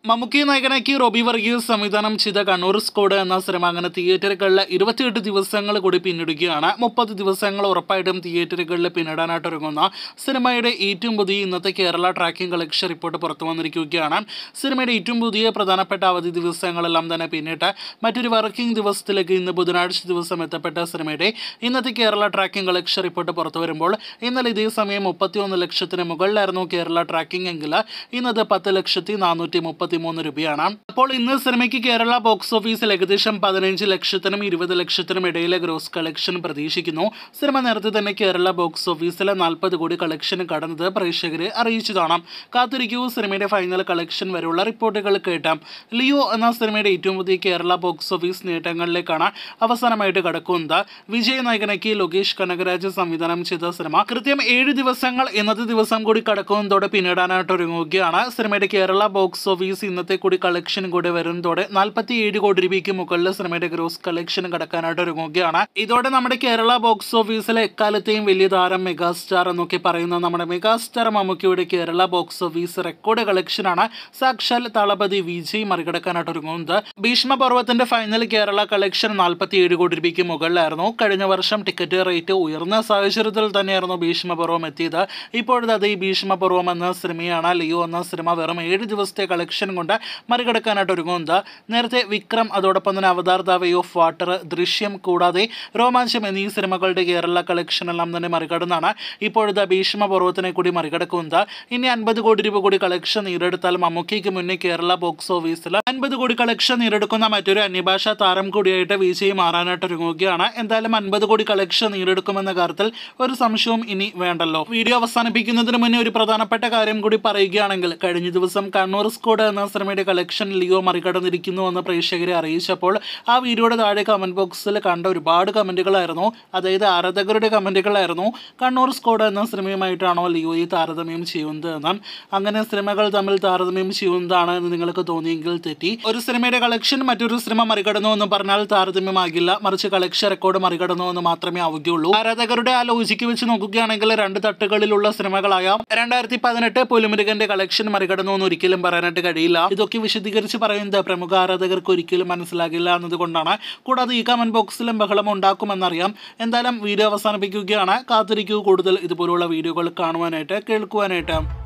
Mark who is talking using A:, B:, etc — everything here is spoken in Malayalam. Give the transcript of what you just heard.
A: മമ്മൂക്കി നായകനാക്കി റോബി വർഗീസ് സംവിധാനം ചെയ്ത കണ്ണൂർ സ്കോഡ് എന്ന സിനിമ അങ്ങനെ തിയേറ്ററുകളിൽ ഇരുപത്തിയെട്ട് ദിവസങ്ങൾ കൂടി പിന്നിടുകയാണ് മുപ്പത് ദിവസങ്ങൾ ഉറപ്പായിട്ടും തിയേറ്ററുകളിൽ പിന്നിടാനായിട്ട് ഒരുങ്ങുന്ന സിനിമയുടെ ഏറ്റവും പുതിയ ഇന്നത്തെ കേരള ട്രാക്കിംഗ് കളക്ഷൻ റിപ്പോർട്ട് പുറത്തു വന്നിരിക്കുകയാണ് സിനിമയുടെ ഏറ്റവും പുതിയ പ്രധാനപ്പെട്ട അവധി ദിവസങ്ങളെല്ലാം തന്നെ പിന്നിട്ട് മറ്റൊരു വർക്കിംഗ് ദിവസത്തിലേക്ക് ഇന്ന് ബുധനാഴ്ച ദിവസം എത്തപ്പെട്ട സിനിമയുടെ ഇന്നത്തെ കേരള ട്രാക്കിംഗ് കളക്ഷൻ റിപ്പോർട്ട് പുറത്തു വരുമ്പോൾ ഇന്നലെ ഇതേ സമയം മുപ്പത്തിയൊന്ന് ലക്ഷത്തിന് മുകളിലായിരുന്നു കേരള ട്രാക്കിംഗ് എങ്കിൽ ഇന്നത് പത്ത് ലക്ഷത്തി നാനൂറ്റി മുപ്പത്തി മൂന്ന് രൂപയാണ് അപ്പോൾ ഇന്ന് സിനിമയ്ക്ക് കേരള ബോക്സ് ഓഫീസിൽ ഏകദേശം പതിനഞ്ച് ലക്ഷത്തിനും ഇരുപത് ലക്ഷത്തിനും ഇടയിലെ ഗ്രോസ് കളക്ഷൻ പ്രതീക്ഷിക്കുന്നു സിനിമ നേരത്തെ തന്നെ കേരള ബോക്സ് ഓഫീസിൽ നാൽപ്പത് കോടി കളക്ഷൻ കടന്നത് പ്രേക്ഷകരെ അറിയിച്ചതാണ് കാത്തിരിക്കൂ സിനിമയുടെ ഫൈനൽ കളക്ഷൻ വരെയുള്ള റിപ്പോർട്ടുകൾ കേട്ടാം ലിയോ എന്ന സിനിമയുടെ ഏറ്റവും പുതിയ കേരള ബോക്സ് ഓഫീസ് നേട്ടങ്ങളിലേക്കാണ് അവസാനമായിട്ട് കടക്കുന്നത് വിജയ് നായകനാക്കി ലോകേഷ് കനകരാജ് സംവിധാനം ചെയ്ത സിനിമ കൃത്യം ഏഴ് ദിവസങ്ങൾ ഇന്നത്തെ ദിവസം കൂടി കടക്കുന്നതോടെ പിന്നിടാനായിട്ട് ഒരുങ്ങുകയാണ് സിനിമയുടെ കേരള ബോക്സ് ഓഫീസ് ഇന്നത്തെ കൂടി കളക്ഷൻ കൂടി വരുന്നതോടെ നാൽപ്പത്തി ഏഴ് കോടി രൂപയ്ക്ക് മുകളിൽ സിനിമയുടെ ഗ്രോസ് കളക്ഷൻ കടക്കാനായിട്ട് ഒരുങ്ങുകയാണ് ഇതോടെ നമ്മുടെ കേരള ബോക്സ് ഓഫീസിലെ എക്കാലത്തെയും വലിയ താരം മെഗാസ്റ്റാർ എന്നൊക്കെ പറയുന്ന നമ്മുടെ മെഗാസ്റ്റാർ മമ്മൂക്കിയുടെ കേരള ബോക്സ് ഓഫീസ് റെക്കോർഡ് കളക്ഷനാണ് സാക്ഷാൽ തളപതി വിജയ് മറികടക്കാനായിട്ട് ഒരുങ്ങുന്നത് ഭീഷ്മപർവത്തിന്റെ ഫൈനൽ കേരള കളക്ഷൻ നാൽപ്പത്തി ഏഴ് കോടി രൂപയ്ക്ക് മുകളിലായിരുന്നു കഴിഞ്ഞ വർഷം ടിക്കറ്റ് റേറ്റ് ഉയർന്ന സാഹചര്യത്തിൽ തന്നെയായിരുന്നു ഭീഷ്മപർവം എത്തിയത് ഇപ്പോഴത്തെ അത് ഈ ഭീഷ്മപർവം എന്ന സിനിമയാണ് ലിയോ എന്ന സിനിമ വെറും ഏഴ് ദിവസത്തെ കളക്ഷൻ കൊണ്ട് മറികടക്കാനായിട്ട് ഒരുങ്ങുന്നത് നേരത്തെ വിക്രം അതോടൊപ്പം തന്നെ Avatar the way of water Drishyam കൂടാതെ രോമാഞ്ചം എന്നീ സിനിമകളുടെ കേരള കളക്ഷൻ എല്ലാം തന്നെ മറികടന്നാണ് ഇപ്പോഴത്തെ ഭീഷ്മപർവത്തിനെ കൂടി മറികടക്കുന്നത് ഇനി അൻപത് കോടി രൂപ കൂടി കളക്ഷൻ നേടിയെടുത്താൽ മമ്മൂക്കിക്ക് മുന്നേ കേരള ബോക്സ് ഓഫീസിൽ അൻപത് കോടി കളക്ഷൻ നേടിയെടുക്കുന്ന മറ്റൊരു അന്യഭാഷാ താരം കൂടിയായിട്ട് വിജയ് മാറാനായിട്ട് ഒരുങ്ങുകയാണ് എന്തായാലും അൻപത് കോടി കളക്ഷൻ നേടിയെടുക്കുമെന്ന കാര്യത്തിൽ ഒരു സംശയവും ഇനി വേണ്ടല്ലോ വീഡിയോ അവസാനിപ്പിക്കുന്നതിന് മുന്നേ ഒരു പ്രധാനപ്പെട്ട കാര്യം കൂടി പറയുകയാണെങ്കിൽ കഴിഞ്ഞ ദിവസം കണ്ണൂർ സ്കോഡ് എന്ന സിനിമയുടെ കളക്ഷൻ ലിയോ മറികടന്നിരിക്കുന്നു എന്ന് പ്രേക്ഷകരെ അറിയിച്ചപ്പോൾ ആ വീഡിയോയുടെ താഴെ കമന്റ് ബോക്സിൽ കണ്ട ഒരുപാട് കമന്റുകളായിരുന്നു അതായത് ആരാധകരുടെ കമന്റുകളായിരുന്നു കണ്ണൂർ സ്കോഡ് എന്ന സിനിമയുമായിട്ടാണോ ലിയോയെ താരതമ്യം ചെയ്യുന്നത് എന്ന് അങ്ങനെ സിനിമകൾ തമ്മിൽ താരതമ്യം ചെയ്യുന്നതാണ് എന്ന് നിങ്ങൾക്ക് തോന്നിയെങ്കിൽ തെറ്റി ഒരു സിനിമയുടെ കളക്ഷൻ മറ്റൊരു സിനിമ മറികടന്നു എന്ന് പറഞ്ഞാൽ താരതമ്യമാകില്ല മറിച്ച് കളക്ഷൻ റെക്കോർഡ് മറികടന്നു എന്ന് മാത്രമേ ആവുകയുള്ളൂ ആരാധകരുടെ ആ ലോജിക്ക് വെച്ച് നോക്കുകയാണെങ്കിൽ രണ്ട് തട്ടുകളിലുള്ള സിനിമകളായ രണ്ടായിരത്തി പതിനെട്ട് പുലിമുരുകന്റെ കളക്ഷൻ മറികടന്നു എന്ന് ഒരിക്കലും പറയാനായിട്ട് കഴിയില്ല ഇതൊക്കെ വിശദീകരിച്ച് പറയുന്നത് പ്രമുഖ ആരാധകർക്ക് ഒരിക്കലും മനസ്സിലാകില്ല എന്നതുകൊണ്ടാണ് കൂടാതെ ഈ കമന്റ് ബോക്സിലും ബഹളം ഉണ്ടാക്കുമെന്നറിയാം എന്തായാലും വീഡിയോ അവസാനിപ്പിക്കുകയാണ് കാത്തിരിക്കൂ കൂടുതൽ ഇതുപോലുള്ള വീഡിയോകൾ കാണുവാനായിട്ട് കേൾക്കുവാനായിട്ട്